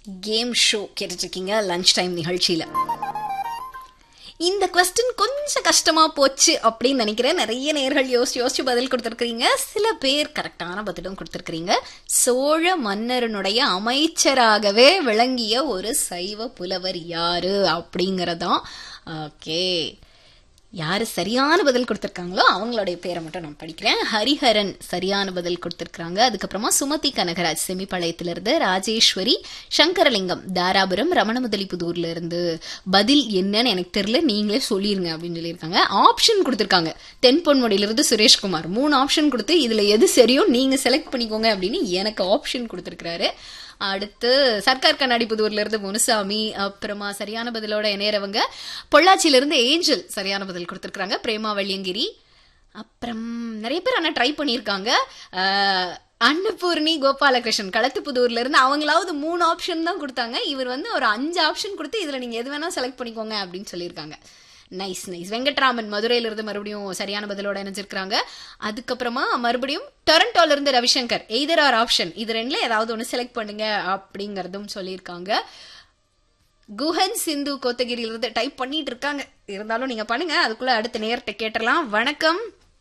game show கேட்டுட்ருக்கீங்க lunch time நிகழ்ச்சியில் இந்த கொஸ்டின் கொஞ்சம் கஷ்டமா போச்சு அப்படின்னு நினைக்கிறேன் நிறைய நேர்கள் யோசிச்சு யோசிச்சு பதில் கொடுத்துருக்கீங்க சில பேர் கரெக்டான பதிலும் கொடுத்துருக்கீங்க சோழ மன்னரனுடைய அமைச்சராகவே விளங்கிய ஒரு சைவ புலவர் யாரு அப்படிங்கறதான் ஓகே யாரு சரியான பதில் கொடுத்துருக்காங்களோ அவங்களுடைய பேரை மட்டும் நான் படிக்கிறேன் ஹரிஹரன் சரியான பதில் கொடுத்துருக்காங்க அதுக்கப்புறமா சுமதி கனகராஜ் செமிப்பாளையத்திலிருந்து ராஜேஸ்வரி சங்கரலிங்கம் தாராபுரம் ரமணமுதலிபுதூர்ல இருந்து பதில் என்னன்னு எனக்கு தெரியல நீங்களே சொல்லிருங்க அப்படின்னு சொல்லியிருக்காங்க ஆப்ஷன் கொடுத்துருக்காங்க தென்பொன்முடியிலிருந்து சுரேஷ்குமார் மூணு ஆப்ஷன் கொடுத்து இதுல எது சரியோ நீங்க செலக்ட் பண்ணிக்கோங்க அப்படின்னு எனக்கு ஆப்ஷன் கொடுத்துருக்காரு அடுத்து சர்க்கார் கண்ணாடி புதூர்ல இருந்து முனுசாமி அப்புறமா சரியான பதிலோட இணையறவங்க பொள்ளாச்சியில இருந்து ஏஞ்சல் சரியான பதில் கொடுத்துருக்காங்க பிரேமா வெள்ளியங்கிரி அப்புறம் நிறைய பேர் ஆனா ட்ரை பண்ணியிருக்காங்க அஹ், அன்னபூர்ணி கோபாலகிருஷ்ணன் களத்துப்புதூர்ல இருந்து அவங்களாவது மூணு ஆப்ஷன் தான் கொடுத்தாங்க இவர் வந்து ஒரு அஞ்சு ஆப்ஷன் கொடுத்து இதுல நீங்க எது வேணா செலக்ட் பண்ணிக்கோங்க அப்படின்னு சொல்லியிருக்காங்க நைஸ் நைஸ் வெங்கட்ராமன் மதுரையில இருந்து மறுபடியும் சரியான பதிலோட இணைஞ்சிருக்காங்க அதுக்கப்புறமா மறுபடியும் டொரண்டோல இருந்து ரவிசங்கர் எய்தர் ஆர் ஆப்ஷன் இது ரெண்டுல ஏதாவது ஒன்று செலக்ட் பண்ணுங்க அப்படிங்கறதும் சொல்லியிருக்காங்க குஹன் சிந்து கோத்தகிரியில இருந்து டைப் பண்ணிட்டு இருக்காங்க இருந்தாலும் நீங்க பண்ணுங்க அதுக்குள்ள அடுத்த நேரத்தை கேட்டலாம் வணக்கம்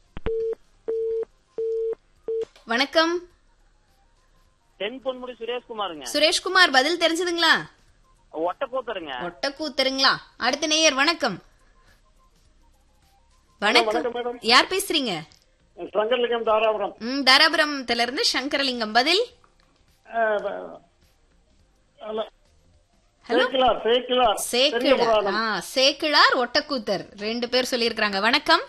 வணக்கம் தென் பொன்முடி சுரேஷ்குமாருங்க சுரேஷ்குமார் பதில் தெரிஞ்சதுங்களா ஒட்டக்கூத்தருங்க ஒட்டக்கூத்தருங்களா அடுத்த நேயர் வணக்கம் வணக்கம் யார் பேசுறீங்க சங்கர்லிங்கம் தாராபுரம் ம் தாராபுரத்துல இருந்து சங்கரலிங்கம் பதில் சேக்கிலார் சேக்கிலார் சேக்கிழார் ஆ சேக்கிழார் ஒட்டக்கூத்தர் ரெண்டு பேர் சொல்லியிருக்காங்க வணக்கம்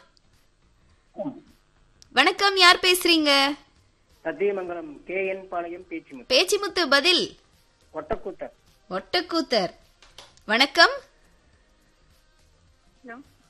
வணக்கம் யார் பேசுறீங்க சத்தியமங்கலம் கே என் பாளையம் பேச்சுமுத்து பேச்சிமுத்து பதில் ஒட்டக்கூட்டர் ஒட்டக்கூத்தர் வணக்கம்